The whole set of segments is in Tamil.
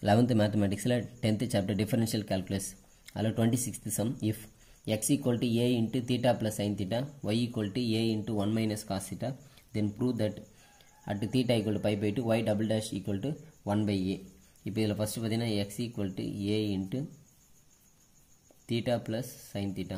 லெவன்த்து மேத்தமெட்டிக்ஸில் டென்த்து சாப்டர் டிஃபரன்ஷியல் கால்குலஸ் அதில் twenty sixth sum if X equal to A into theta plus sine theta Y equal to A into one minus cos theta then prove that at theta equal to pi by two Y double dash equal to one by A இப்போ இதில் ஃபஸ்ட்டு பார்த்தீங்கன்னா X equal to A into theta plus sine theta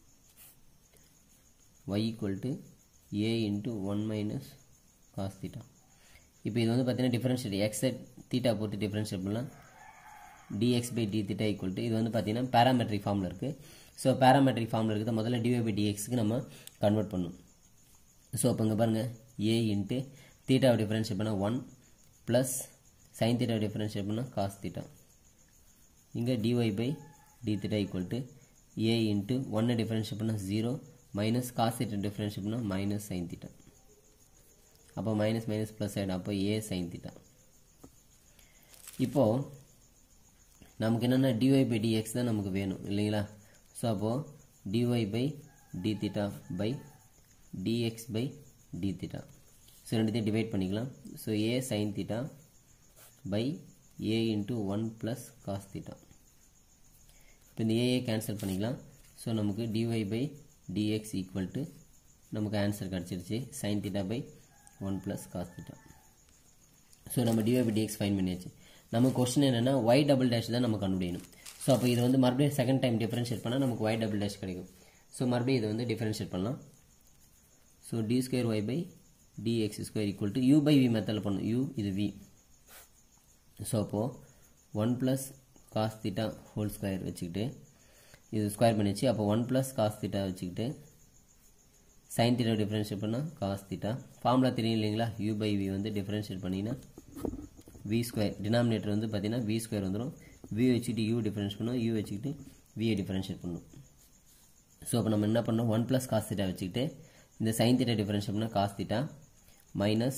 Y equal to A into one minus cos theta இப்போ இது வந்து பார்த்தீங்கன்னா டிஃபரன்ஷியேட் எக்ஸை தீட்டா பொறுத்து டிஃபரன்ஷியேட் பண்ணலாம் dx by D theta equal to இது வந்து பார்த்தீங்கன்னா பேராமெட்ரிக் ஃபார்மில் இருக்குது ஸோ பேராமெட்ரிக் ஃபார்மில் இருக்குது முதல்ல dy பை டிஎக்ஸுக்கு நம்ம கன்வெர்ட் பண்ணணும் ஸோ இப்போ இங்கே பாருங்கள் ஏ இன்ட்டு தீட்டாவை டிஃபரன்ஷியேட் பண்ணால் ஒன் ப்ளஸ் சைன் தீட்டாவை டிஃபரன்ஷியேட் பண்ணால் காஸ் தீட்டா இங்கே dy by D theta equal to A into ஒன்னை டிஃபரன்ஷியேட் பண்ணால் zero minus cos theta differentiate பண்ணால் மைனஸ் சைன் தீட்டா அப்போ மைனஸ் மைனஸ் ப்ளஸ் ஆகிடும் அப்போ ஏ சைன் தீட்டா இப்போது நமக்கு என்னென்னா டிஒய் பை டிஎக்ஸ் தான் நமக்கு வேணும் இல்லைங்களா ஸோ அப்போது D Y by D theta by D X by D theta so ரெண்டுத்தையும் டிவைட் பண்ணிக்கலாம் so A sine theta by A into one plus cos theta இப்போ இந்த ஏஏ கேன்சல் பண்ணிக்கலாம் ஸோ நமக்கு D Y by D X equal to நமக்கு ஆன்சர் கிடச்சிருச்சு sine theta by one plus cos theta so நம்ம டிஒய் பை டிஎக்ஸ் ஃபைன் பண்ணியாச்சு நம்ம கொஸ்டின் என்னென்னா ஒய் டபுள் டேஷ் தான் நம்ம கண்டுபிடிக்கணும் ஸோ அப்போ இது வந்து மறுபடியும் செகண்ட் டைம் டிஃபரன்ஷியேட் பண்ணால் நமக்கு ஒய் டபுள் டேஷ் கிடைக்கும் ஸோ மறுபடியும் இது வந்து டிஃபரன்ஷியேட் பண்ணலாம் so d square y by d x square equal to u by v மெத்தடில் பண்ணணும் யூ இது வி ஸோ அப்போது one plus cos theta whole square வச்சுக்கிட்டு இது ஸ்கொயர் பண்ணிச்சு அப்போ ஒன் ப்ளஸ் காஸ் தீட்டா வச்சுக்கிட்டு சைன் தீட்டா டிஃபரன்ஷியேட் பண்ணால் காஸ் தீட்டா ஃபார்முலா தெரியும் இல்லைங்களா யூ பை வி வந்து டிஃபரன்ஷியேட் பண்ணிங்கன்னா வி ஸ்கொயர் டினாமினேட்டர் வந்து பார்த்தீங்கன்னா வி ஸ்கொயர் வந்துடும் வி வச்சுக்கிட்டு யூ டிஃபரன்ஸ் பண்ணோம் யூ வச்சுக்கிட்டு வியை டிஃபரன்ஷியேட் பண்ணணும் ஸோ அப்போ நம்ம என்ன பண்ணோம் ஒன் ப்ளஸ் காஸ் தீட்டா வச்சுக்கிட்டு இந்த சைன் தீட்டா டிஃபரன்ஷியேட் பண்ணால் காஸ் தீட்டா மைனஸ்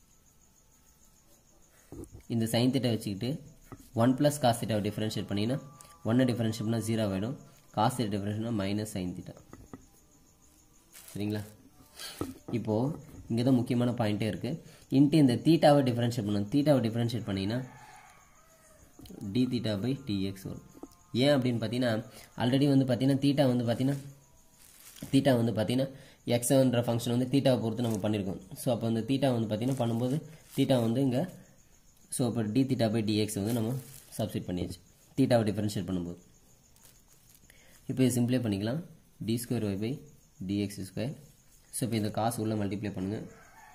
இந்த சைன் தீட்டா வச்சுக்கிட்டு ஒன் ப்ளஸ் காஸ் தீட்டாவை டிஃபரன்ஷியேட் பண்ணிங்கன்னா ஒன்னை டிஃபரன்ஷியேட் பண்ணால் ஜீரோ ஆகிடும் cos theta differentiate minus sine theta சரிங்களா இப்போது இங்கே தான் முக்கியமான பாயிண்ட்டே இருக்குது இன்ட்டு இந்த தீட்டாவை டிஃபரன்ஷியேட் பண்ணணும் தீட்டாவை டிஃபரன்ஷியேட் பண்ணிங்கன்னா டி தீட்டா பை டிஎக்ஸ் வரும் ஏன் அப்படின்னு பார்த்தீங்கன்னா ஆல்ரெடி வந்து பார்த்தீங்கன்னா தீட்டா வந்து பார்த்தீங்கன்னா தீட்டா வந்து பார்த்தீங்கன்னா எக்ஸ்ன்ற ஃபங்க்ஷன் வந்து தீட்டாவை பொறுத்து நம்ம பண்ணியிருக்கோம் ஸோ அப்போ இந்த தீட்டா வந்து பார்த்தீங்கன்னா பண்ணும்போது தீட்டா வந்து இங்கே ஸோ இப்போ டி தீட்டா பை டிஎக்ஸ் வந்து நம்ம சப்ஸ்டிட் பண்ணியாச்சு தீட்டாவை டிஃபரன்ஷியேட் பண்ணும்போது இப்போ இது சிம்பிளே பண்ணிக்கலாம் d square y by d x square so இப்போ இந்த காசு உள்ள மல்டிப்ளை பண்ணுங்கள்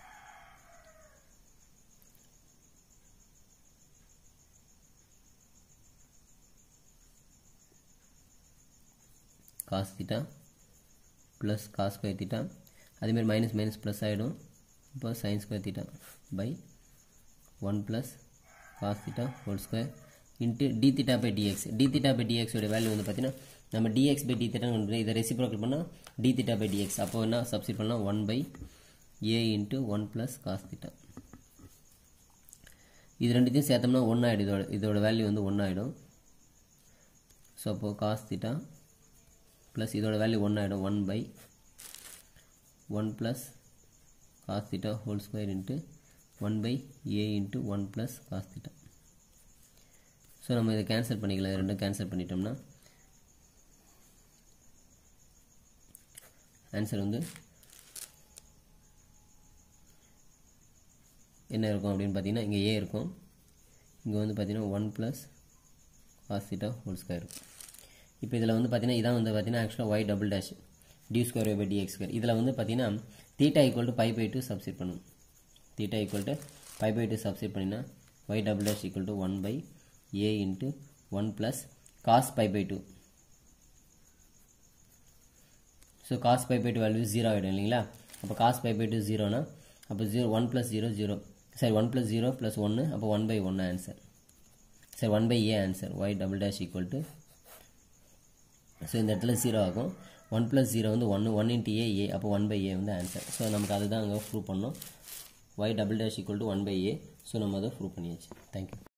cos theta plus cos square theta அதேமாதிரி மைனஸ் மைனஸ் ப்ளஸ் ஆகிடும் இப்போ sine square theta by one plus cos theta whole square into d theta by d x d theta by டிஎக்ஸோட வேல்யூ வந்து பார்த்தீங்கன்னா நம்ம டிஎக்ஸ் பை டி தீட்டா இதை ரெசிப்ரோக்கல் பண்ணால் டி தீட்டா பை டிஎக்ஸ் அப்போ என்ன சப்ஸ்டிட் பண்ணலாம் one by A into one plus cos theta இது ரெண்டுத்தையும் சேர்த்தோம்னா ஒன்று ஆகிடும் இதோட இதோட வேல்யூ வந்து ஒன்று ஆகிடும் ஸோ அப்போது காஸ் தீட்டா ப்ளஸ் இதோட வேல்யூ ஒன் ஆகிடும் one by one plus cos theta whole square into one by A into one plus cos theta so நம்ம இதை கேன்சல் பண்ணிக்கலாம் இது ரெண்டும் கேன்சல் பண்ணிட்டோம்னா ஆன்சர் வந்து என்ன இருக்கும் அப்படின்னு பார்த்தீங்கன்னா இங்கே ஏ இருக்கும் இங்கே வந்து பார்த்தீங்கன்னா one plus cos theta whole square இருக்கும் இப்போ இதில் வந்து பார்த்தீங்கன்னா இதான் வந்து பார்த்தீங்கன்னா ஆக்சுவலாக y double dash d square by d x square இதில் வந்து பார்த்தீங்கன்னா theta equal to pi by two substitute பண்ணணும் theta equal to pi by two substitute பண்ணினா y double dash equal to one by A into one plus cos pi by two so cos pi by two value zero ஆகிடும் இல்லைங்களா அப்போ காஸ் பை பை டூ ஜீரோனா அப்போ zero one plus zero zero சரி ஒன் ப்ளஸ் ஜீரோ ப்ளஸ் ஒன்று அப்போ ஒன் பை ஒன்று ஆன்சர் சரி one by a answer y double dash equal to so இந்த இடத்துல ஜீரோ ஆகும் ஒன் ப்ளஸ் ஜீரோ வந்து ஒன்று ஒன் இன்ட்டு ஏ ஏ அப்போ ஒன் பை ஏ வந்து ஆன்சர் ஸோ நமக்கு அதுதான் அங்கே ப்ரூவ் பண்ணோம் y double dash equal to one by a so நம்ம அதை ப்ரூவ் பண்ணியாச்சு தேங்க்யூ